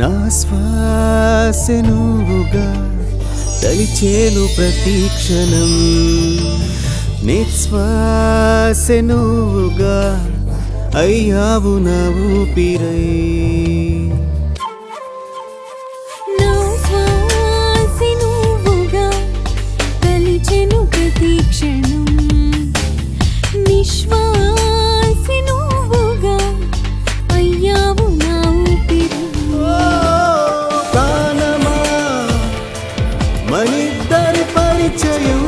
నా శ్వాస నువ్వుగా తలిచేను ప్రతి క్షణం నిశ్వాస నువ్వుగా అయ్యావు నా ఊపిరై నా శ్వాస నువ్వుగా తలిచెను ప్రతి క్షణం నిశ్వాస నువ్వుగా అయ్యావు నా ఊపిరి ప్రాణమా మనిద్దరి పరిచయం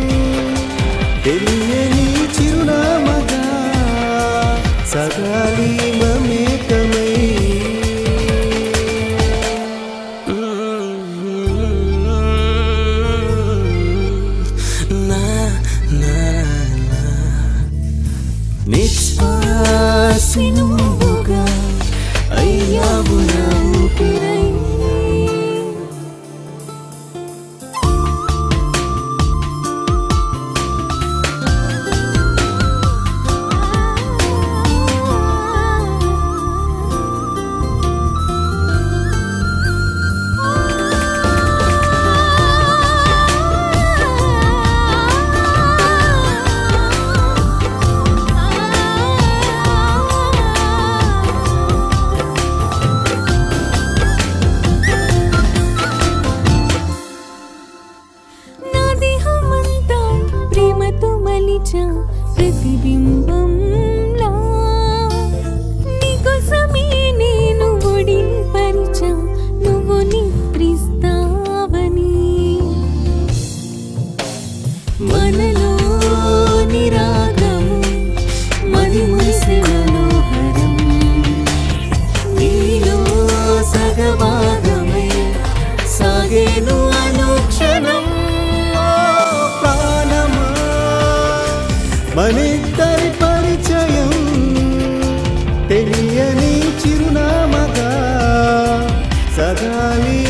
తెలియని చిరునామగా సగాలి మమేకమై నిశ్వాసి నువ్వుగా అయ్యావు నా ఊపిరై నా దేహమంతా ప్రేమతో మలిచా ప్రతిబింబంలా నీకోసమే నేను ఒడిని పరిచా నువ్వు నిద్రిస్తావని మనలోని రాగము మది మురిసే మనోహరం నీలో సగభాగమై సాగేను అనుక్షణం ఓ ప్రాణమా మనిద్దరి పరిచయం తెలియని చిరునామగా సగాలి